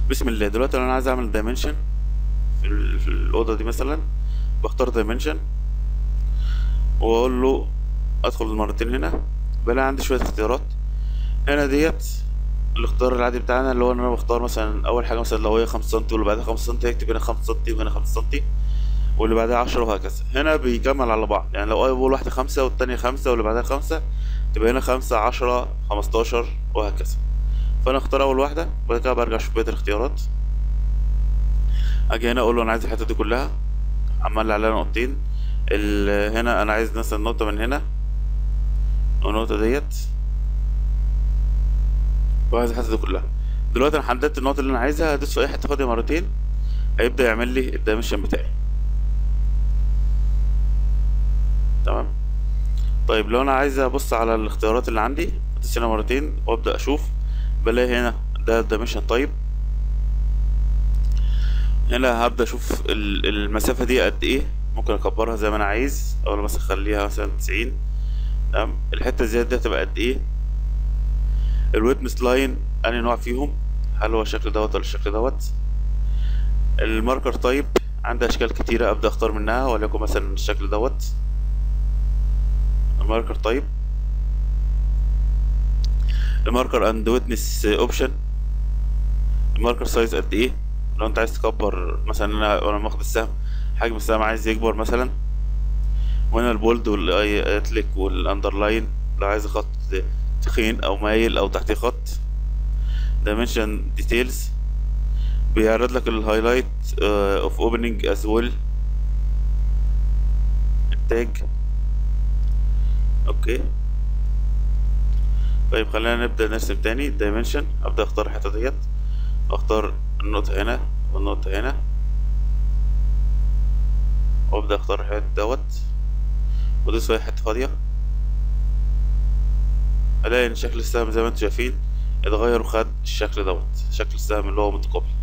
بسم الله دلوقتي لو انا عايز اعمل دايمنشن في, ال- في الاوضه دي مثلا بختار دايمنشن واقول له ادخل مرتين هنا بلاقي عندي شويه اختيارات هنا ديت الاختيار العادي بتاعنا اللي هو ان انا بختار مثلا اول حاجه مثلا لو هي 5 سم واللي بعدها 5 سم هكتب هنا 5 سم وهنا 5 سم واللي بعدها 10 وهكذا هنا بيكمل على بعض يعني لو اول واحده خمسة والتانية خمسة واللي بعدها خمسة تبقى هنا خمسة عشرة خمستاشر وهكذا فانا اختار اول واحده وبعد كده برجع اشوف بقيه الاختيارات اجي هنا اقول له انا عايز الحته دي كلها عمال لي عليها نقطتين ال- هنا انا عايز مثلا نقطه من هنا والنقطه ديت وعايز الحته دي كلها دلوقتي انا حددت النقطه اللي انا عايزها هدوس في اي حته فاضيه مرتين هيبدا يعمل لي الدايمنشن بتاعي تمام طيب لو انا عايز ابص على الاختيارات اللي عندي ادوس هنا مرتين وابدا اشوف بلاقي هنا ده الدايمنشن طيب هنا هبدا اشوف ال- المسافه دي قد ايه ممكن اكبرها زي ما انا عايز او مثلا اخليها مثلا 90 تمام الحته الزياده دي هتبقى قد ايه الويتنس لاين انهي نوع فيهم هل هو الشكل دوت ولا الشكل دوت الماركر تايب عندي اشكال كتيره ابدا اختار منها وليكن مثلا الشكل دوت الماركر تايب الماركر اند ويتنس اوبشن الماركر سايز قد ايه لو انت عايز تكبر مثلا انا وانا واخد السهم حجم السهم عايز يكبر مثلا وهنا البولد والايتليك والاندرلاين لو عايز خط تخين او مايل او تحتيه خط dimension details بيعرض لك الهايلايت اوف اوبننج از ويل التاج اوكي طيب خلينا نبدأ نرسم تاني dimension ابدأ اختار الحتة ديت اختار النقطة هنا والنقطة هنا وابدأ اختار الحتة دوت وادوس في حتة فاضية الاقي ان شكل السهم زي ما انتم شايفين اتغير وخد الشكل دوت شكل السهم اللي هو متقابل